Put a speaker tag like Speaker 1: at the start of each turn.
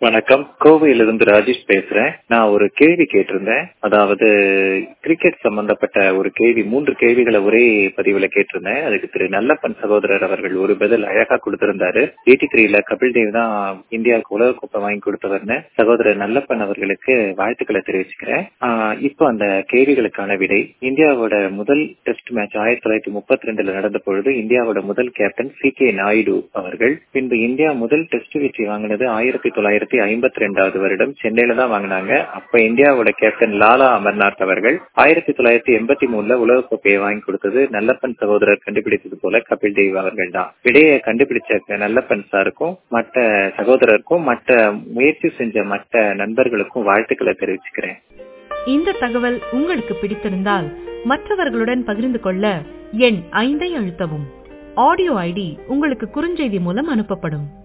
Speaker 1: வணக்கம் கோவையிலிருந்து ராஜேஷ் பேசுறேன் நான் ஒரு கேள்வி கேட்டிருந்தேன் அதாவது கிரிக்கெட் சம்பந்தப்பட்ட ஒரு கேள்வி மூன்று கேள்விகளை ஒரே பதிவுல கேட்டிருந்தேன் அதுக்கு திரு நல்லப்பன் சகோதரர் அவர்கள் ஒரு பதில் அழகா கொடுத்திருந்தாரு எயிட்டி த்ரீல கபில் தேவ் தான் இந்தியாவுக்கு உலக கோப்பை வாங்கி கொடுத்தவர்னு சகோதரர் நல்லப்பன் அவர்களுக்கு வாழ்த்துக்களை தெரிவிச்சுக்கிறேன் ஆஹ் இப்போ அந்த கேள்விகளுக்கான விடை இந்தியாவோட முதல் டெஸ்ட் மேட்ச் ஆயிரத்தி தொள்ளாயிரத்தி முப்பத்தி ரெண்டுல நடந்த பொழுது இந்தியாவோட முதல் கேப்டன் சி கே நாயுடு அவர்கள் பின்பு இந்தியா முதல் டெஸ்ட் வெற்றி வாங்கினது ஆயிரத்தி தொள்ளாயிரத்தி ஐம்பத்தி ரெண்டாவது வருடம் சென்னையில தான் வாங்கினாங்க அப்ப இந்தியாவோட கேப்டன் லாலா அமர்நாத் அவர்கள் ஆயிரத்தி தொள்ளாயிரத்தி எண்பத்தி மூணுல உலகக்கோப்பையை வாங்கி கொடுத்தது நல்லப்பன் சகோதரர் கண்டுபிடித்தது போல கபில் தேவ் அவர்கள் தான் விடையை கண்டுபிடிச்ச நல்லப்பன் சாருக்கும் மற்ற சகோதரருக்கும் மற்ற முயற்சி செஞ்ச மற்ற நண்பர்களுக்கும் வாழ்த்துக்களை தெரிவிச்சுக்கிறேன்
Speaker 2: இந்த தகவல் உங்களுக்கு பிடித்திருந்தால் மற்றவர்களுடன் பகிர்ந்து கொள்ள எண் ஐந்தை அழுத்தவும் ஆடியோ ஐடி உங்களுக்கு குறுஞ்செய்தி மூலம் அனுப்பப்படும்